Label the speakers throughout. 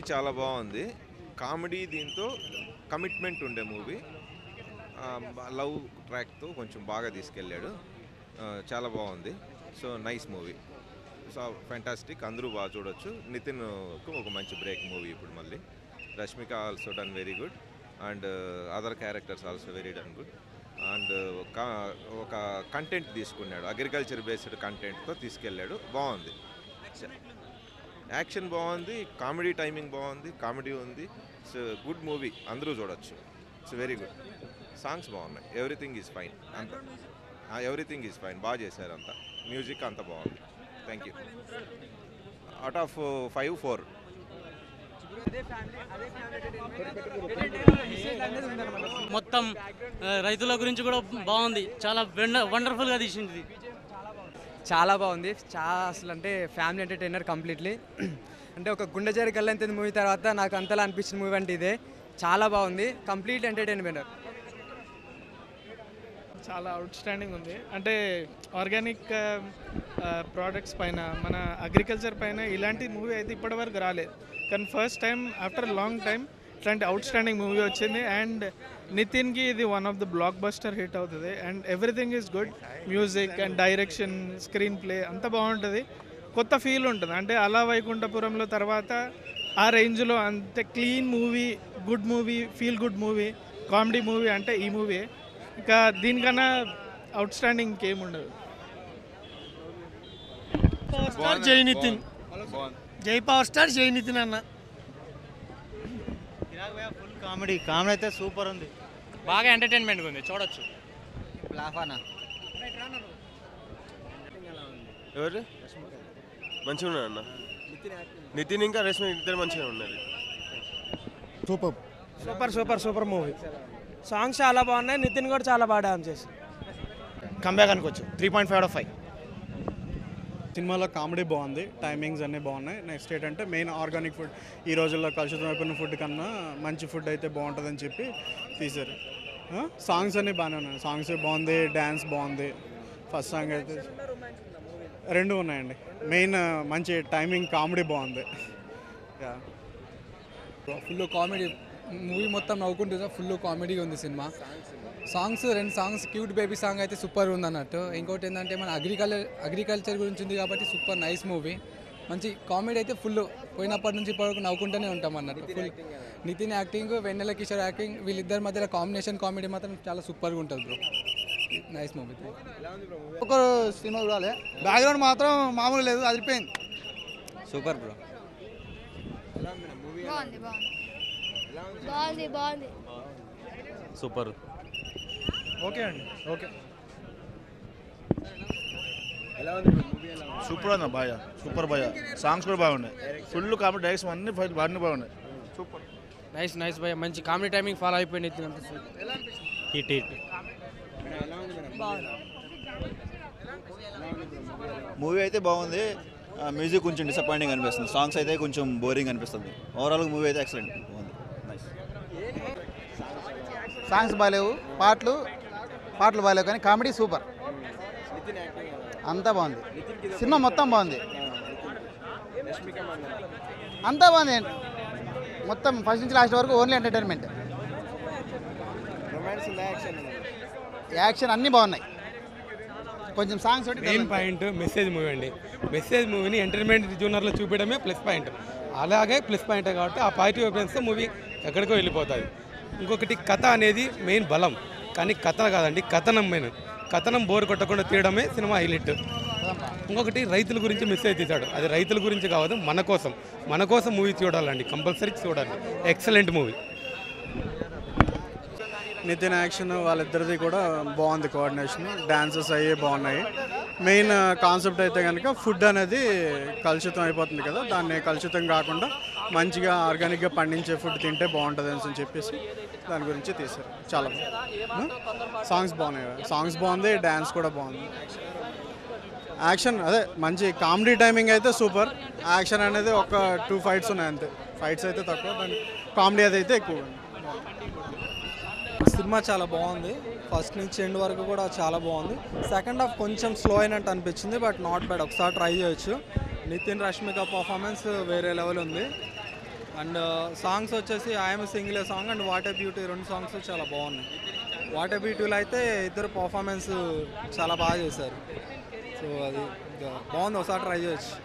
Speaker 1: చాలా బాగుంది కామెడీ దీంతో కమిట్మెంట్ ఉండే మూవీ లవ్ ట్రాక్తో కొంచెం బాగా తీసుకెళ్ళాడు ఆ, చాలా బాగుంది so nice movie so fantastic అందరూ బాగా చూడొచ్చు నితిన్కు ఒక మంచి బ్రేక్ మూవీ ఇప్పుడు మళ్ళీ Rashmika also done very good and other characters also very done good and ఒక కంటెంట్ తీసుకున్నాడు అగ్రికల్చర్ బేస్డ్ కంటెంట్తో తీసుకెళ్ళాడు బాగుంది యాక్షన్ బాగుంది కామెడీ టైమింగ్ బాగుంది కామెడీ ఉంది ఇట్స్ గుడ్ మూవీ అందరూ చూడొచ్చు ఇట్స్ వెరీ గుడ్ సాంగ్స్ బాగున్నాయి ఎవ్రీథింగ్ ఈజ్ ఫైన్ అంత ఎవ్రీథింగ్ ఈజ్ ఫైన్ బాగా చేశారు అంతా మ్యూజిక్ అంత బాగుంది thank you out of five four
Speaker 2: మొత్తం ఆ, రైతుల గురించి కూడా బాగుంది చాలా వండర్ఫుల్గా తీసింది ఇది.
Speaker 3: చాలా బాగుంది చాలా అసలు అంటే ఫ్యామిలీ ఎంటర్టైనర్ కంప్లీట్లీ అంటే ఒక గుండె జారి కళ్ళంత మూవీ తర్వాత నాకు అంతలా అనిపించిన మూవీ అంటే ఇదే చాలా బాగుంది కంప్లీట్ ఎంటర్టైన్మెంట్
Speaker 4: చాలా అవుట్ స్టాండింగ్ ఉంది అంటే ఆర్గానిక్ ప్రోడక్ట్స్ పైన మన అగ్రికల్చర్ పైన ఇలాంటి మూవీ అయితే ఇప్పటివరకు రాలేదు కానీ first time after long time ఇట్లాంటి అవుట్ స్టాండింగ్ మూవీ వచ్చింది అండ్ నితిన్కి ఇది one of the blockbuster hit అవుతుంది and everything is good music and direction screenplay అంతా బాగుంటుంది కొత్త ఫీల్ ఉంటుంది అంటే అలా వైకుంఠపురంలో తర్వాత ఆ రేంజ్లో అంతే clean movie good movie feel good movie comedy movie అంటే ఈ మూవీ ఇంకా దీనికన్నా అవుట్ స్టాండింగ్ ఇంకేం ఉండదు
Speaker 5: పవర్ స్టార్ జై నితిన్ జై పవర్ స్టార్ జై నితిన్ అన్న
Speaker 6: ఫుల్ కామెడీ కామెడీ అయితే సూపర్ ఉంది
Speaker 2: బాగా ఎంటర్టైన్మెంట్గా ఉంది చూడొచ్చు
Speaker 6: లాఫానా
Speaker 7: ఎవరు మంచిగా ఉన్నాడు అన్న నితిన్ ఇంకా రష్మి ఇద్దరు మంచిగా ఉన్నారు
Speaker 5: super
Speaker 8: super super super movie songs చాలా బాగున్నాయి నితిన్ కూడా చాలా బాగా డాన్స్ చేసి
Speaker 6: కంబ్యాక్ అనుకోవచ్చు three point five of five
Speaker 9: సినిమాలో కామెడీ బాగుంది టైమింగ్స్ అన్నీ బాగున్నాయి నెక్స్ట్ ఏంటంటే మెయిన్ ఆర్గానిక్ ఫుడ్ ఈ రోజుల్లో కలుషితం అయిపోయిన ఫుడ్ కన్నా మంచి ఫుడ్ అయితే బాగుంటుందని చెప్పి తీశారు సాంగ్స్ అన్నీ బాగానే ఉన్నాయి సాంగ్స్ బాగుంది డ్యాన్స్ బాగుంది ఫస్ట్ సాంగ్ అయితే రెండు ఉన్నాయండి మెయిన్ మంచి టైమింగ్ కామెడీ బాగుంది యా
Speaker 3: ఫుల్ కామెడీ మూవీ మొత్తం నవ్వుకుంటుంది ఫుల్ కామెడీ ఉంది సినిమా సాంగ్స్ రెండు సాంగ్స్ క్యూట్ బేబీ సాంగ్ అయితే సూపర్ ఉంది అన్నట్టు ఇంకోటి ఏంటంటే మన అగ్రికల్చర్ అగ్రికల్చర్ గురించి ఉంది కాబట్టి సూపర్ నైస్ మూవీ మంచి కామెడీ అయితే ఫుల్ పోయినప్పటి నుంచి ఇప్పటివరకు నవ్వుకుంటూనే ఉంటాం అన్నట్టు full Nitin acting Vennela Kishore acting వీళ్ళిద్దరి మధ్యలో కాంబినేషన్ కామెడీ మాత్రం చాలా సూపర్గా ఉంటుంది బ్రో నైస్ మూవీ
Speaker 6: ఒక సినిమా చూడాలి బ్యాక్గ్రౌండ్ మాత్రం మామూలు లేదు అదిరిపోయింది
Speaker 3: సూపర్ బ్రో
Speaker 10: బాగుంది బాగుంది బాగుంది బాగుంది
Speaker 7: సూపర్
Speaker 8: ఓకే అండి ఓకే
Speaker 6: సూపర్ అన్న బాయ్ సూపర్ బాయ్ సాంగ్స్ కూడా బాగున్నాయి ఫుల్ కామెడీ డైరెక్షన్ అన్ని ఫైట్ అన్ని బాగున్నాయి సూపర్
Speaker 8: నైస్ నైస్ భయ మంచి కామెడీ టైమింగ్ ఫాలో అయిపోయింది నితిన్ అంతా
Speaker 2: హిట్ హిట్
Speaker 6: మూవీ అయితే బాగుంది మ్యూజిక్ కొంచెం డిసప్పాయింటింగ్ అనిపిస్తుంది సాంగ్స్ అయితే కొంచెం బోరింగ్ అనిపిస్తుంది ఓవరాల్ మూవీ అయితే ఎక్సలెంట్ బాగుంది నైస్ సాంగ్స్ బాగాలేవు పాటలు పాటలు బాగాలేవు కానీ కామెడీ సూపర్ అంతా బాగుంది సినిమా మొత్తం బాగుంది అంతా బాగుంది మొత్తం ఫస్ట్ నుంచి లాస్ట్ వరకు ఓన్లీ ఎంటర్టైన్మెంట్ యాక్షన్ అన్నీ బాగున్నాయి కొంచెం సాంగ్స్ ఒకటి
Speaker 8: మెయిన్ పాయింట్ మెసేజ్ మూవీ అండి మెసేజ్ మూవీని ఎంటర్టైన్మెంట్ జూనర్లో చూపించడమే ప్లస్ పాయింట్ అలాగే ప్లస్ పాయింట్ కాబట్టి ఆ పాజిటివ్ ఎఫెన్స్తో మూవీ ఎక్కడికో వెళ్ళిపోతుంది ఇంకొకటి కథ అనేది మెయిన్ బలం కానీ కథ కాదండి కథనం మెయిన్ కథనం బోర్ కొట్టకుండా తీయడమే సినిమా హైలైట్ ఇంకొకటి రైతుల గురించి మెసేజ్ తీశాడు అది రైతుల గురించి కావద్దు మన కోసం మన కోసం మూవీ చూడాలండి కంపల్సరీ చూడాలి ఎక్సలెంట్ మూవీ
Speaker 9: నితిన్ యాక్షన్ వాళ్ళిద్దరిది కూడా బాగుంది కోఆర్డినేషన్ డాన్సెస్ అయ్యి బాగున్నాయి మెయిన్ కాన్సెప్ట్ అయితే కనుక ఫుడ్ అనేది కలుషితం అయిపోతుంది కదా దాన్ని కలుషితం కాకుండా మంచిగా ఆర్గానిక్గా పండించే ఫుడ్ తింటే బాగుంటుంది అని చెప్పేసి దాని గురించి తీశారు చాలా బాగుంది సాంగ్స్ బాగున్నాయి సాంగ్స్ బాగుంది డ్యాన్స్ కూడా బాగుంది యాక్షన్ అదే మంచి కామెడీ టైమింగ్ అయితే సూపర్ యాక్షన్ అనేది ఒక టూ ఫైట్స్ ఉన్నాయి అంతే ఫైట్స్ అయితే తక్కువ దాని కామెడీ అది అయితే ఎక్కువ ఉంది
Speaker 3: సినిమా చాలా బాగుంది ఫస్ట్ నుంచి ఎండ్ వరకు కూడా చాలా బాగుంది సెకండ్ హాఫ్ కొంచెం స్లో అయినట్టు అనిపించింది బట్ నాట్ బ్యాడ్ ఒకసారి ట్రై చేయొచ్చు నితిన్ రష్మిక పర్ఫార్మెన్స్ వేరే లెవెల్ ఉంది అండ్ సాంగ్స్ వచ్చేసి I'm single song and water beauty రెండు సాంగ్స్ చాలా బాగున్నాయి వాటర్ బ్యూటీలో అయితే ఇద్దరు పర్ఫార్మెన్స్ చాలా బాగా చేశారు సో అది ఇంకా బాగుంది ఒకసారి ట్రై చేయొచ్చు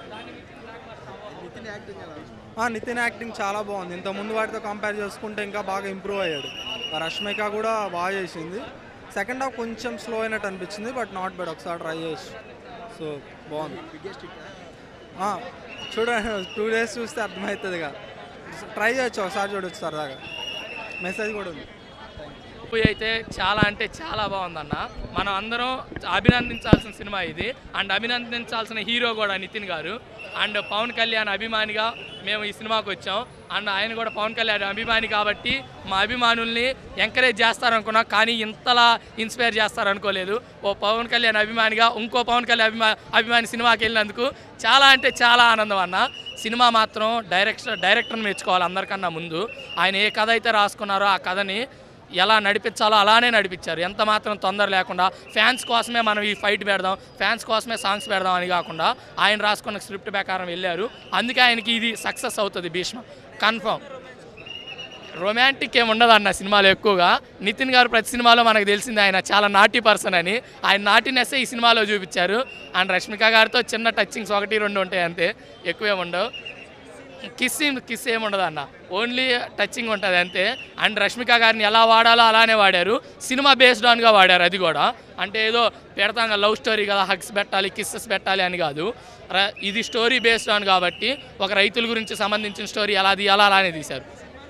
Speaker 3: ఆ, నితిన్ యాక్టింగ్ చాలా బాగుంది ఇంత ముందు వాటితో కంపేర్ చేసుకుంటే ఇంకా బాగా ఇంప్రూవ్ అయ్యాడు రష్మిక కూడా బాగా చేసింది సెకండ్ హాఫ్ కొంచెం స్లో అయినట్టు అనిపించింది బట్ నాట్ బెడ్ ఒకసారి ట్రై చేయొచ్చు సో బాగుంది ఆ, చూడండి టూ డేస్ చూస్తే అర్థమవుతుంది ఇక ట్రై చేయొచ్చు ఒకసారి చూడొచ్చు సరదాగా మెసేజ్ కూడా ఉంది
Speaker 11: మూవీ అయితే చాలా అంటే చాలా బాగుందన్న మనం అందరం అభినందించాల్సిన సినిమా ఇది అండ్ అభినందించాల్సిన హీరో కూడా నితిన్ గారు అండ్ పవన్ కళ్యాణ్ అభిమానిగా మేము ఈ సినిమాకి వచ్చాం అండ్ ఆయన కూడా పవన్ కళ్యాణ్ అభిమాని కాబట్టి మా అభిమానుల్ని ఎంకరేజ్ చేస్తారనుకున్నా కానీ ఇంతలా ఇన్స్పైర్ చేస్తారనుకోలేదు ఓ పవన్ కళ్యాణ్ అభిమానిగా ఇంకో పవన్ కళ్యాణ్ అభిమా అభిమాని సినిమాకి వెళ్ళినందుకు చాలా అంటే చాలా ఆనందం అన్న సినిమా మాత్రం డైరెక్టర్ డైరెక్టర్ని మెచ్చుకోవాలి అందరికన్నా ముందు ఆయన ఏ కథ అయితే రాసుకున్నారో ఆ కథని ఎలా నడిపించాలో అలానే నడిపించారు ఎంత మాత్రం తొందర లేకుండా ఫ్యాన్స్ కోసమే మనం ఈ ఫైట్ పెడదాం ఫ్యాన్స్ కోసమే సాంగ్స్ పెడదాం అని కాకుండా ఆయన రాసుకున్న స్క్రిప్ట్ ప్రకారం వెళ్ళారు అందుకే ఆయనకి ఇది సక్సెస్ అవుతుంది భీష్మ కన్ఫర్మ్ రొమాంటిక్ ఏమి ఉండదు అన్న సినిమాలో ఎక్కువగా నితిన్ గారు ప్రతి సినిమాలో మనకు తెలిసింది ఆయన చాలా నాటి పర్సన్ అని ఆయన నాటినెస్ ఈ సినిమాలో చూపించారు అండ్ రష్మిక గారితో చిన్న టచింగ్స్ ఒకటి రెండు ఉంటాయి అంతే ఎక్కువేమి ఉండవు కిస్ కిస్ ఏమి ఉండదు అన్న ఓన్లీ టచింగ్ ఉంటుంది అంతే అండ్ రష్మిక గారిని ఎలా వాడాలో అలానే వాడారు సినిమా బేస్డ్ ఆన్గా వాడారు అది కూడా అంటే ఏదో పెడతాం కదా లవ్ స్టోరీ కదా హగ్స్ పెట్టాలి కిస్సెస్ పెట్టాలి అని కాదు ర- ఇది స్టోరీ బేస్డ్ ఆన్ కాబట్టి ఒక రైతుల గురించి సంబంధించిన స్టోరీ ఎలా తీయాలో అలానే తీశారు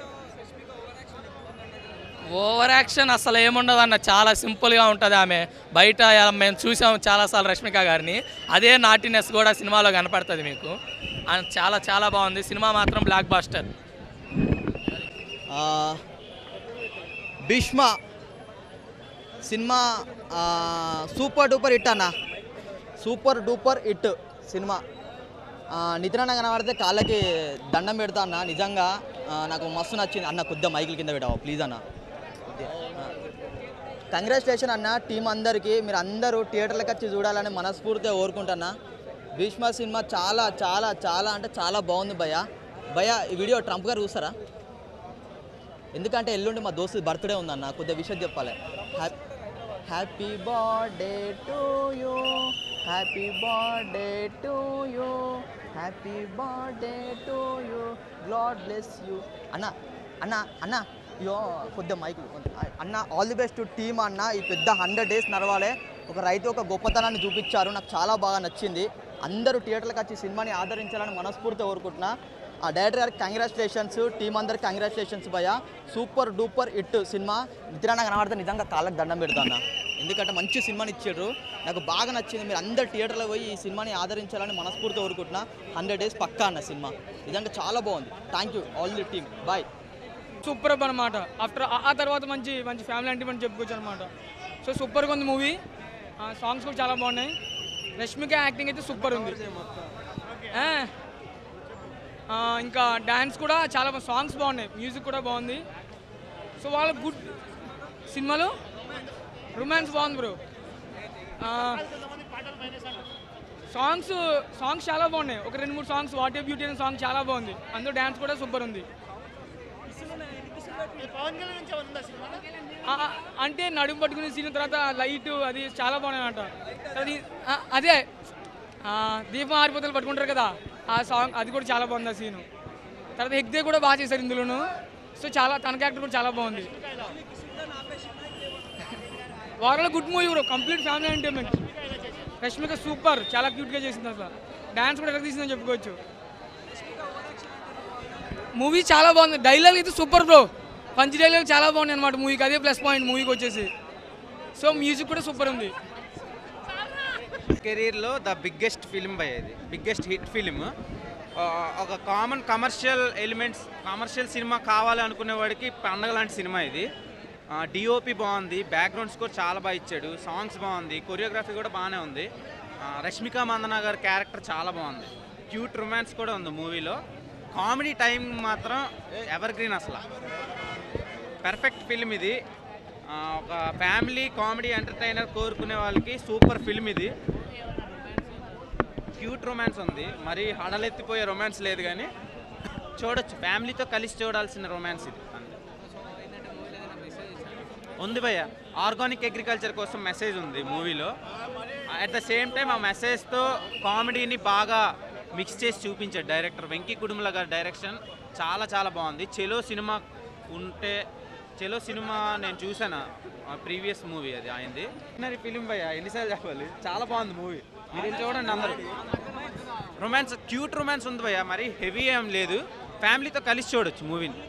Speaker 11: ఓవర్ యాక్షన్ అసలు ఏముండదు అన్న చాలా సింపుల్గా ఉంటుంది ఆమె బయట మేము చూసాం చాలాసార్లు రష్మిక గారిని అదే నాటినెస్ కూడా సినిమాలో కనపడుతుంది మీకు అండ్ చాలా చాలా బాగుంది సినిమా మాత్రం బ్లాక్ బాస్టర్
Speaker 12: ఆ, భీష్మ సినిమా ఆ, సూపర్ డూపర్ హిట్ అన్న సూపర్ డూపర్ హిట్ సినిమా ఆ, నితిన్ అన్న కనబడితే కాళ్ళకి దండం పెడతా అన్న నిజంగా ఆ, నాకు మస్తు నచ్చింది అన్న కొద్దిగా మైకుల కింద పెట్టావు ప్లీజ్ అన్న కంగ్రాచులేషన్ అన్న టీం అందరికీ మీరు అందరూ థియేటర్లకు వచ్చి చూడాలని మనస్ఫూర్తిగా కోరుకుంటున్నా భీష్మ సినిమా చాలా చాలా చాలా అంటే చాలా బాగుంది భయ్య భయ్య ఈ వీడియో ట్రంప్ గారు చూస్తారా ఎందుకంటే ఎల్లుండి మా దోస్తు బర్త్డే ఉందన్న కొద్దిగా విషయం చెప్పాలి happy birthday to you happy birthday to you happy birthday to you God bless you అన్న అన్న అన్న అయ్యో కొద్దిగా మైక్ అన్న ఆల్ ది బెస్ట్ టీమ్ అన్న ఈ పెద్ద హండ్రెడ్ డేస్ నడవాలి ఒక రైతు ఒక గొప్పతనాన్ని చూపించారు నాకు చాలా బాగా నచ్చింది అందరూ థియేటర్లకు వచ్చి సినిమాని ఆదరించాలని మనస్ఫూర్తిగా కోరుకుంటున్నా ఆ డైరెక్టర్ గారికి కంగ్రాచులేషన్స్ టీం అందరికి కంగ్రాచులేషన్స్ భయ సూపర్ డూపర్ హిట్ సినిమా నిద్రాన కనబడితే నిజంగా కాళ్ళకి దండం పెడతాను ఎందుకంటే మంచి సినిమాని ఇచ్చారు నాకు బాగా నచ్చింది మీరు అందరు థియేటర్లో పోయి ఈ సినిమాని ఆదరించాలని మనస్ఫూర్తిగా కోరుకుంటున్నా హండ్రెడ్ డేస్ పక్కా అన్న సినిమా నిజంగా చాలా బాగుంది thank you all the team బాయ్
Speaker 13: సూపర్ అనమాట ఆఫ్టర్ ఆ తర్వాత మంచి మంచి ఫ్యామిలీ అంటిమెంట్ చెప్పుకోవచ్చు అనమాట సో సూపర్గా ఉంది మూవీ సాంగ్స్ కూడా చాలా బాగున్నాయి రష్మిక యాక్టింగ్ అయితే సూపర్ ఉంది ఆ, ఆ, ఇంకా డ్యాన్స్ కూడా చాలా బా- సాంగ్స్ బాగున్నాయి మ్యూజిక్ కూడా బాగుంది సో వాళ్ళ గుడ్ సినిమాలో రొమాన్స్ బాగుంది బ్రో సాంగ్స్ సాంగ్స్ చాలా బాగున్నాయి ఒక రెండు మూడు సాంగ్స్ వాట్ బ్యూటీ అనే సాంగ్ చాలా బాగుంది అందులో డ్యాన్స్ కూడా సూపర్ ఉంది ఆ, ఆ, అంటే నడుము పట్టుకునే సీన్ తర్వాత లైట్ అది చాలా బాగున్నాయంట అది ఆ, అదే ఆ, దీపం ఆరిపోతలు పట్టుకుంటారు కదా ఆ సాంగ్ అది కూడా చాలా బాగుంది ఆ సీను తర్వాత హెగ్దే కూడా బాగా చేశారు ఇందులోను సో చాలా తన క్యారెక్టర్ కూడా చాలా బాగుంది వారంలో good movie bro complete family entertainment Rashmika super చాలా క్యూట్గా చేసింది అసలు డ్యాన్స్ కూడా ఎక్కడ తీసిందని చెప్పుకోవచ్చు మూవీ చాలా బాగుంది డైలాగ్ అయితే సూపర్ బ్రో పంచ్ డైలాగ్ చాలా బాగుంది అనమాట మూవీకి అదే ప్లస్ పాయింట్ మూవీకి వచ్చేసి సో మ్యూజిక్ కూడా సూపర్ ఉంది
Speaker 14: కెరీర్లో ద బిగ్గెస్ట్ ఫిలిం బై ఇది బిగ్గెస్ట్ హిట్ ఫిలిం ఒక common commercial elements commercial cinema కావాలి అనుకునే వాడికి పండగ లాంటి సినిమా ఇది డిఓపి బాగుంది బ్యాక్గ్రౌండ్ స్కోర్ చాలా బాగా ఇచ్చాడు సాంగ్స్ బాగుంది కొరియోగ్రఫీ కూడా బాగానే ఉంది ఆ, రష్మిక మందన గారి క్యారెక్టర్ చాలా బాగుంది క్యూట్ రొమాన్స్ కూడా ఉంది మూవీలో కామెడీ టైం మాత్రం ఎవర్ గ్రీన్ అసలు పర్ఫెక్ట్ ఫిల్మ్ ఇది ఆ, ఒక ఫ్యామిలీ కామెడీ ఎంటర్టైనర్ కోరుకునే వాళ్ళకి సూపర్ ఫిల్మ్ ఇది క్యూట్ రొమాన్స్ ఉంది మరి హడలెత్తిపోయే రొమాన్స్ లేదు కానీ చూడొచ్చు ఫ్యామిలీతో కలిసి చూడాల్సిన రొమాన్స్ ఇది ఉంది భయ్య ఆర్గానిక్ అగ్రికల్చర్ కోసం మెసేజ్ ఉంది మూవీలో అట్ ద సేమ్ టైం ఆ మెసేజ్తో కామెడీని బాగా మిక్స్ చేసి చూపించాడు డైరెక్టర్ వెంకీ కుడుముల గారి డైరెక్షన్ చాలా చాలా బాగుంది చెలో సినిమా ఉంటే చెలో సినిమా నేను చూసాను ప్రీవియస్ మూవీ అది ఆయనది ఫిలిం భయ్య ఎన్నిసార్లు చెప్పాలి చాలా బాగుంది మూవీ మీరు వెళ్ళి చూడండి అందరూ రొమాన్స్ క్యూట్ రొమాన్స్ ఉంది భయ్య మరి హెవీ ఏం లేదు ఫ్యామిలీతో కలిసి చూడొచ్చు మూవీని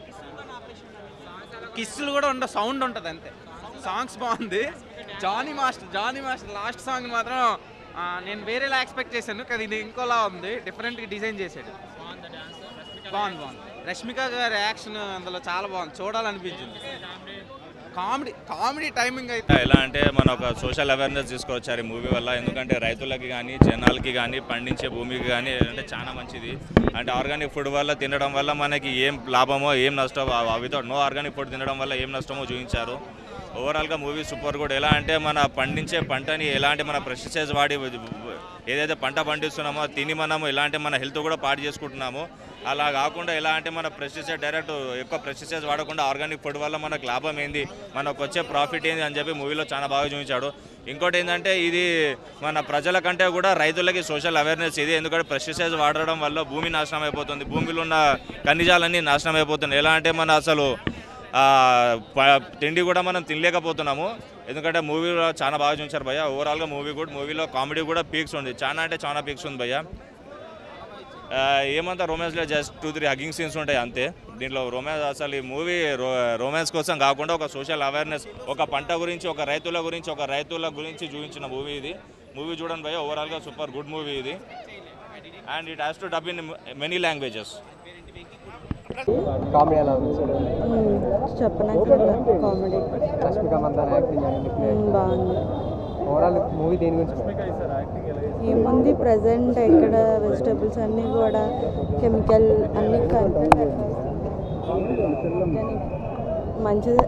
Speaker 14: కిస్సులు కూడా ఉండవు సౌండ్ ఉంటుంది అంతే సాంగ్స్ బాగుంది Jani master Jani master last song మాత్రం ఆ, నేను వేరేలా ఎక్స్పెక్ట్ చేశాను కానీ ఇది ఇంకోలా ఉంది డిఫరెంట్గా డిజైన్ చేశాడు బాగుంది బాగుంది రష్మిక గారి యాక్షన్ అందులో చాలా బాగుంది చూడాలనిపించింది కామెడీ కామెడీ టైమింగ్ అయితే
Speaker 15: ఎలా అంటే మన ఒక సోషల్ అవేర్నెస్ తీసుకొచ్చారు ఈ మూవీ వల్ల ఎందుకంటే రైతులకి కానీ జనాలకి కానీ పండించే భూమికి కానీ అంటే చాలా మంచిది అంటే ఆర్గానిక్ ఫుడ్ వల్ల తినడం వల్ల మనకి ఏం లాభమో ఏం నష్టమో అవితో నో ఆర్గానిక్ ఫుడ్ తినడం వల్ల ఏం నష్టమో చూపించారు ఓవరాల్గా మూవీ సూపర్ కూడా ఎలా అంటే మన పండించే పంటని ఎలాంటి మన ప్రెస్టిసైజ్ వాడి ఏదైతే పంట పండిస్తున్నామో తిని మనము ఎలాంటి మన హెల్త్ కూడా పాడు చేసుకుంటున్నామో అలా కాకుండా ఎలా అంటే మన ప్రెస్టిసైడ్ డైరెక్ట్ ఎక్కువ ప్రెస్టిసైజ్ వాడకుండా ఆర్గానిక్ ఫుడ్ వల్ల మనకు లాభం ఏంది మనకు వచ్చే ప్రాఫిట్ ఏంది అని చెప్పి మూవీలో చాలా బాగా చూపించాడు ఇంకోటి ఏంటంటే ఇది మన ప్రజల కంటే కూడా రైతులకి సోషల్ అవేర్నెస్ ఇది ఎందుకంటే ప్రెస్టిసైజ్ వాడడం వల్ల భూమి నాశనం అయిపోతుంది భూమిలో ఉన్న ఖనిజాలన్నీ నాశనం అయిపోతున్నాయి ఎలా అంటే మన అసలు ఆ, ప- తిండి కూడా మనం తినలేకపోతున్నాము ఎందుకంటే మూవీలో చాలా బాగా చూపించారు భయ్య ఓవరాల్గా మూవీ కూడా మూవీలో కామెడీ కూడా పీక్స్ ఉంది చాలా అంటే చాలా పీక్స్ ఉంది భయ్య ఆ, ఏమంతా రొమాన్స్లో just two three hugging scenes ఉంటాయి అంతే దీంట్లో రొమాన్స్ అసలు ఈ మూవీ రొమాన్స్ కోసం కాకుండా ఒక సోషల్ అవేర్నెస్ ఒక పంట గురించి ఒక రైతుల గురించి ఒక రైతుల గురించి చూపించిన మూవీ ఇది మూవీ చూడండి భయ్య ఓవరాల్గా సూపర్ గుడ్ మూవీ ఇది and it has to dub in many languages
Speaker 16: comedy ఎలా ఉంది
Speaker 17: చెప్పనక్కర్లేదు కామెడీ
Speaker 16: రష్మిక మందాన యాక్టింగ్
Speaker 17: బాగుంది
Speaker 16: ఓవరాల్ మూవీ దేని గురించి
Speaker 17: ఏముంది ప్రజెంట్ ఇక్కడ వెజిటేబుల్స్ అన్నీ కూడా కెమికల్ అన్నీ కలిపి మంచిదే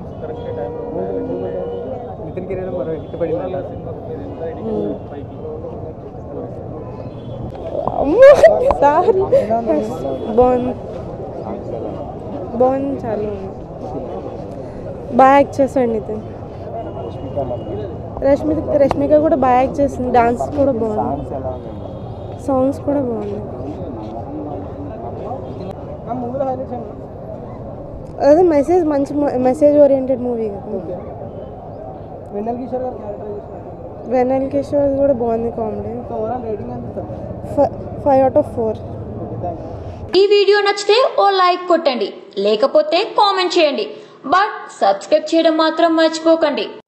Speaker 16: నితిన్ కిరణ్ మరో హిట్ పడింది
Speaker 17: సారీ బాగుంది బాగుంది చాలా బాగుంది బాగా యాక్ట్ చేశాడు నితిన్ రష్మిక రష్మిక కూడా బాగా యాక్ట్ చేసింది డాన్స్ కూడా బాగుంది సాంగ్స్ కూడా బాగున్నాయి
Speaker 16: మూవీలో హైలైట్స్ ఏంటి
Speaker 17: అదే మెసేజ్ మంచి మెసేజ్ ఓరియంటెడ్ మూవీ కదా
Speaker 16: వెన్నెల కిషోర్ గారు క్యారెక్టర్
Speaker 17: వెనల్ కిషోర్ కూడా బాగుంది కామెడీ
Speaker 16: ఓవరాల్ రేటింగ్ ఎంత ఇస్తారు
Speaker 17: ఫైవ్ అవుట్ ఆఫ్ ఫోర్
Speaker 18: ఈ వీడియో నచ్చితే ఓ లైక్ కొట్టండి లేకపోతే కామెంట్ చేయండి బట్ సబ్స్క్రైబ్ చేయడం మాత్రం మర్చిపోకండి